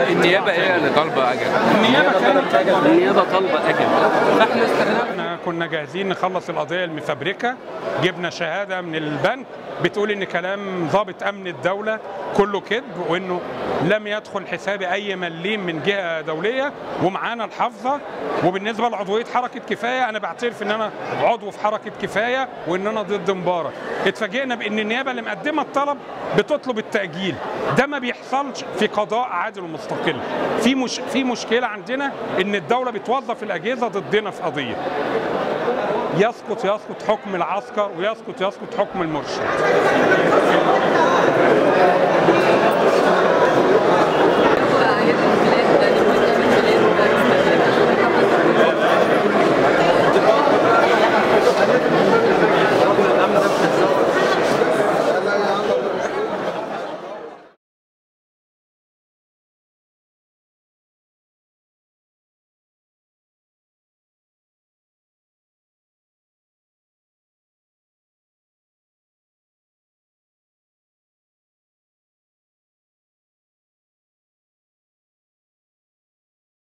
النيابه هي اللي طالبه اجل النيابه كانت النيابه طالبه اجل فاحنا استخدمنا احنا كنا جاهزين نخلص القضيه المفبركه جبنا شهاده من البنك بتقول ان كلام ضابط امن الدوله كله كذب وانه لم يدخل حسابي اي مليم من جهه دوليه ومعانا الحافظه وبالنسبه لعضويه حركه كفايه انا بعترف ان انا عضو في حركه كفايه وان انا ضد مبارك اتفاجئنا بان النيابه اللي مقدمه الطلب بتطلب التاجيل ده ما بيحصلش في قضاء عادل ومستقل في مش في مشكله عندنا ان الدوله بتوظف الاجهزه ضدنا في قضيه يسقط يسقط حكم العسكر ويسقط يسقط حكم المرشد هيدخل في